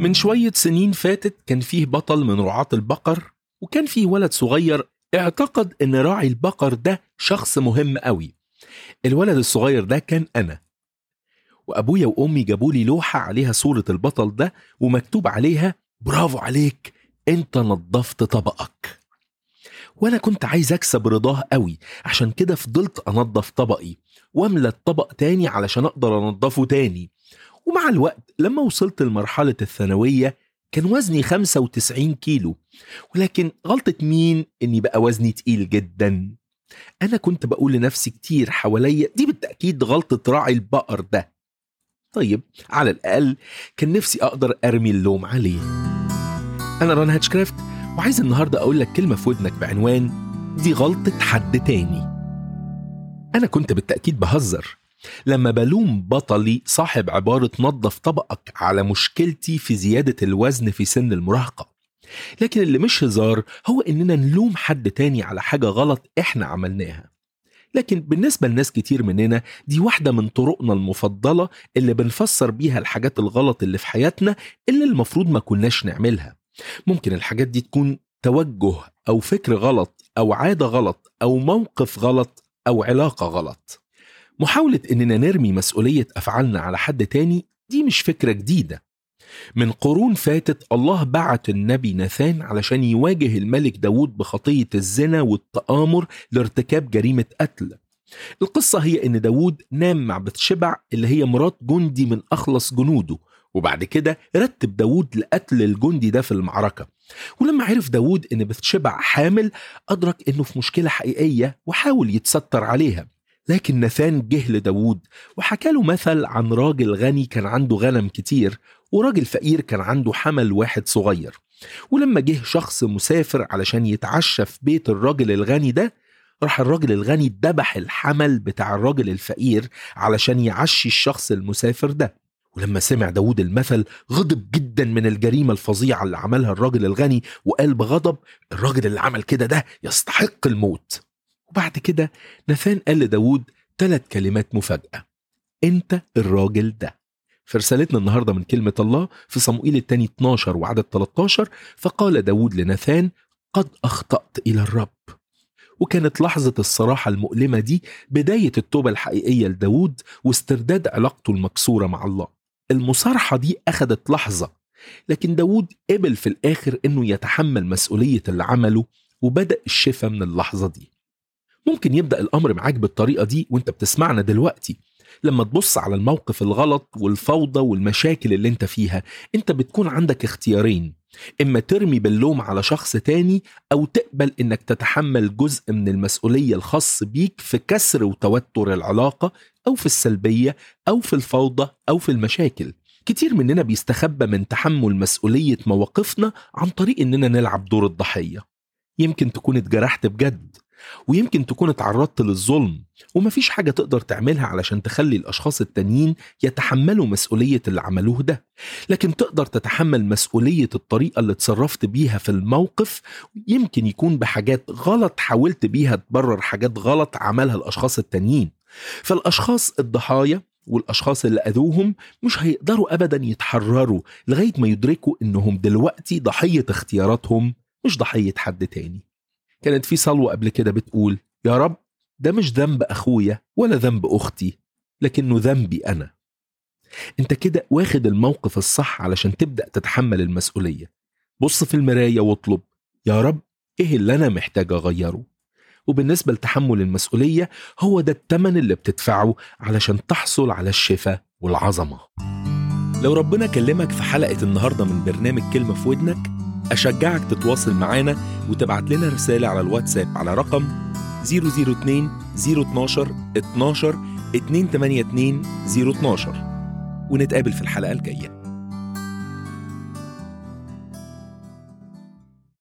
من شوية سنين فاتت كان فيه بطل من رعاة البقر وكان فيه ولد صغير اعتقد ان راعي البقر ده شخص مهم قوي الولد الصغير ده كان انا وابويا وامي جابوا لي لوحه عليها صوره البطل ده ومكتوب عليها برافو عليك انت نظفت طبقك وانا كنت عايز اكسب رضاه قوي عشان كده فضلت انظف طبقي واملى الطبق تاني علشان اقدر انضفه تاني ومع الوقت لما وصلت لمرحله الثانويه كان وزني 95 كيلو ولكن غلطة مين إني بقى وزني تقيل جدا أنا كنت بقول لنفسي كتير حواليا دي بالتأكيد غلطة راعي البقر ده طيب على الأقل كان نفسي أقدر أرمي اللوم عليه أنا ران هاتشكرافت وعايز النهاردة أقول لك كلمة في ودنك بعنوان دي غلطة حد تاني أنا كنت بالتأكيد بهزر لما بلوم بطلي صاحب عبارة نظف طبقك على مشكلتي في زيادة الوزن في سن المراهقة لكن اللي مش هزار هو إننا نلوم حد تاني على حاجة غلط إحنا عملناها لكن بالنسبة لناس كتير مننا دي واحدة من طرقنا المفضلة اللي بنفسر بيها الحاجات الغلط اللي في حياتنا اللي المفروض ما كناش نعملها ممكن الحاجات دي تكون توجه أو فكر غلط أو عادة غلط أو موقف غلط أو علاقة غلط محاولة إننا نرمي مسؤولية أفعالنا على حد تاني دي مش فكرة جديدة من قرون فاتت الله بعت النبي ناثان علشان يواجه الملك داود بخطية الزنا والتآمر لارتكاب جريمة قتل القصة هي إن داود نام مع بتشبع اللي هي مرات جندي من أخلص جنوده وبعد كده رتب داود لقتل الجندي ده في المعركة ولما عرف داود إن بتشبع حامل أدرك إنه في مشكلة حقيقية وحاول يتستر عليها لكن ناثان جه لداود وحكى له مثل عن راجل غني كان عنده غنم كتير وراجل فقير كان عنده حمل واحد صغير ولما جه شخص مسافر علشان يتعشى في بيت الراجل الغني ده راح الراجل الغني ذبح الحمل بتاع الراجل الفقير علشان يعشي الشخص المسافر ده ولما سمع داود المثل غضب جدا من الجريمة الفظيعة اللي عملها الراجل الغني وقال بغضب الراجل اللي عمل كده ده يستحق الموت وبعد كده ناثان قال لداود ثلاث كلمات مفاجأة أنت الراجل ده في رسالتنا النهاردة من كلمة الله في صموئيل الثاني 12 وعدد 13 فقال داود لناثان قد أخطأت إلى الرب وكانت لحظة الصراحة المؤلمة دي بداية التوبة الحقيقية لداود واسترداد علاقته المكسورة مع الله المصارحة دي أخدت لحظة لكن داود قبل في الآخر أنه يتحمل مسؤولية اللي عمله وبدأ الشفاء من اللحظة دي ممكن يبدأ الأمر معاك بالطريقة دي وانت بتسمعنا دلوقتي لما تبص على الموقف الغلط والفوضى والمشاكل اللي انت فيها انت بتكون عندك اختيارين اما ترمي باللوم على شخص تاني او تقبل انك تتحمل جزء من المسؤولية الخاص بيك في كسر وتوتر العلاقة او في السلبية او في الفوضى او في المشاكل كتير مننا بيستخبى من تحمل مسؤولية مواقفنا عن طريق اننا نلعب دور الضحية يمكن تكون اتجرحت بجد ويمكن تكون اتعرضت للظلم ومفيش حاجة تقدر تعملها علشان تخلي الأشخاص التانيين يتحملوا مسؤولية اللي عملوه ده لكن تقدر تتحمل مسؤولية الطريقة اللي اتصرفت بيها في الموقف يمكن يكون بحاجات غلط حاولت بيها تبرر حاجات غلط عملها الأشخاص التانيين فالأشخاص الضحايا والأشخاص اللي أذوهم مش هيقدروا أبدا يتحرروا لغاية ما يدركوا إنهم دلوقتي ضحية اختياراتهم مش ضحية حد تاني كانت في صلوة قبل كده بتقول يا رب ده مش ذنب أخويا ولا ذنب أختي لكنه ذنبي أنا أنت كده واخد الموقف الصح علشان تبدأ تتحمل المسؤولية بص في المراية واطلب يا رب إيه اللي أنا محتاج أغيره وبالنسبة لتحمل المسؤولية هو ده التمن اللي بتدفعه علشان تحصل على الشفاء والعظمة لو ربنا كلمك في حلقة النهاردة من برنامج كلمة في ودنك أشجعك تتواصل معانا وتبعت لنا رسالة على الواتساب على رقم 002 012 12 282 012 ونتقابل في الحلقة الجاية